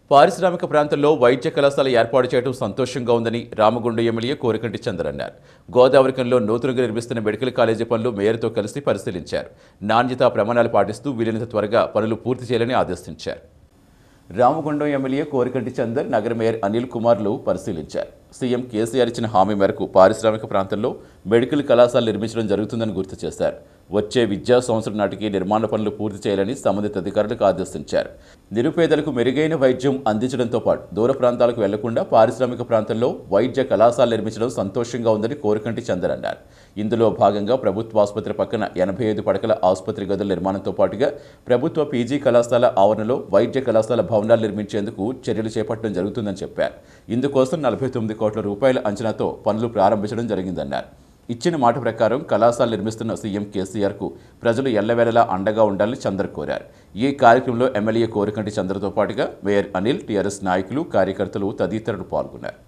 పారిశ్రామిక ప్రాంతంలో వైద్య కళాశాల ఏర్పాటు చేయడం సంతోషంగా ఉందని రామగుండ ఎమ్మెల్యే కోరికంటి చంద్ర అన్నారు గోదావరికంలో నూతనంగా నిర్మిస్తున్న మెడికల్ కాలేజీ పనులు మేయర్తో కలిసి పరిశీలించారు నాణ్యతా ప్రమాణాలు పాటిస్తూ వీలైనంత త్వరగా పనులు పూర్తి చేయాలని ఆదేశించారు రామగుండం ఎమ్మెల్యే కోరికంటి చందర్ నగర మేయర్ అనిల్ కుమార్లు పరిశీలించారు సీఎం కేసీఆర్ ఇచ్చిన హామీ మేరకు పారిశ్రామిక ప్రాంతంలో మెడికల్ కళాశాల నిర్మించడం జరుగుతుందని గుర్తు చేశారు వచ్చే విద్యా సంవత్సరం నాటికి నిర్మాణ పనులు పూర్తి చేయాలని సంబంధిత అధికారులకు ఆదేశించారు నిరుపేదలకు మెరుగైన వైద్యం అందించడంతో పాటు దూర ప్రాంతాలకు వెళ్లకుండా పారిశ్రామిక ప్రాంతంలో వైద్య కళాశాల నిర్మించడం సంతోషంగా ఉందని కోరికంటి చందర్ అన్నారు ఇందులో భాగంగా ప్రభుత్వ ఆసుపత్రి పక్కన ఎనభై ఐదు పడకల ఆసుపత్రి గదుల నిర్మాణంతో పాటుగా ప్రభుత్వ పీజీ కళాశాల ఆవరణలో వైద్య కళాశాల భవనాలు నిర్మించేందుకు చర్యలు చేపట్టడం జరుగుతుందని చెప్పారు ఇందుకోసం నలభై తొమ్మిది కోట్ల రూపాయల అంచనాతో పనులు ప్రారంభించడం జరిగిందన్నారు ఇచ్చిన మాట ప్రకారం కళాశాల నిర్మిస్తున్న సీఎం కేసీఆర్కు ప్రజలు ఎల్లవేళలా అండగా ఉండాలని చంద్ర కోరారు ఈ కార్యక్రమంలో ఎమ్మెల్యే కోరికంటి చంద్రతో పాటుగా మేయర్ అనిల్ టీఆర్ఎస్ నాయకులు కార్యకర్తలు తదితరులు పాల్గొన్నారు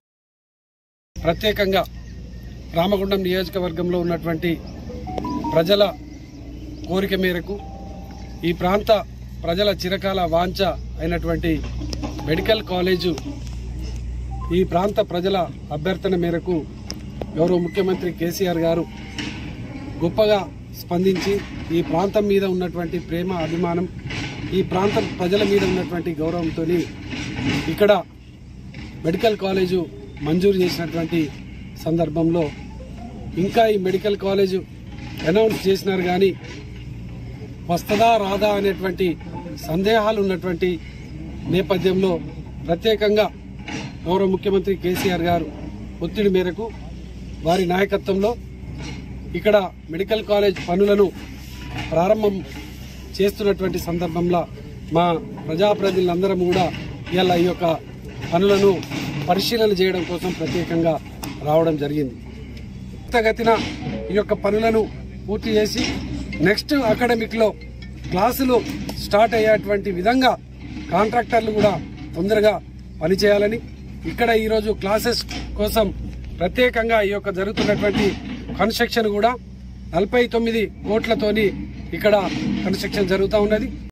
ప్రత్యేకంగా రామగుండం నియోజకవర్గంలో ఉన్నటువంటి ప్రజల కోరిక మేరకు ఈ ప్రాంత ప్రజల చిరకాల వాంఛ అయినటువంటి మెడికల్ కాలేజు ఈ ప్రాంత ప్రజల అభ్యర్థన మేరకు గౌరవ ముఖ్యమంత్రి కేసీఆర్ గారు గొప్పగా స్పందించి ఈ ప్రాంతం మీద ఉన్నటువంటి ప్రేమ అభిమానం ఈ ప్రాంతం ప్రజల మీద ఉన్నటువంటి గౌరవంతో ఇక్కడ మెడికల్ కాలేజు మంజూరు చేసినటువంటి సందర్భంలో ఇంకా ఈ మెడికల్ కాలేజు అనౌన్స్ చేసినారు కానీ వస్తదా రాదా అనేటువంటి సందేహాలు ఉన్నటువంటి నేపథ్యంలో ప్రత్యేకంగా గౌరవ ముఖ్యమంత్రి కేసీఆర్ గారు ఒత్తిడి మేరకు వారి నాయకత్వంలో ఇక్కడ మెడికల్ కాలేజ్ పనులను ప్రారంభం చేస్తున్నటువంటి సందర్భంలో మా ప్రజాప్రతినిధులందరం కూడా ఇలా ఈ యొక్క పనులను పరిశీలన చేయడం కోసం ప్రత్యేకంగా రావడం జరిగింది త్వరితగతిన ఈ యొక్క పనులను పూర్తి చేసి నెక్స్ట్ అకాడమిక్ లో క్లాసులు స్టార్ట్ అయ్యేటువంటి విధంగా కాంట్రాక్టర్లు కూడా తొందరగా పనిచేయాలని ఇక్కడ ఈరోజు క్లాసెస్ కోసం ప్రత్యేకంగా ఈ యొక్క జరుగుతున్నటువంటి కన్స్ట్రక్షన్ కూడా నలభై తొమ్మిది కోట్లతోని ఇక్కడ కన్స్ట్రక్షన్ జరుగుతూ ఉన్నది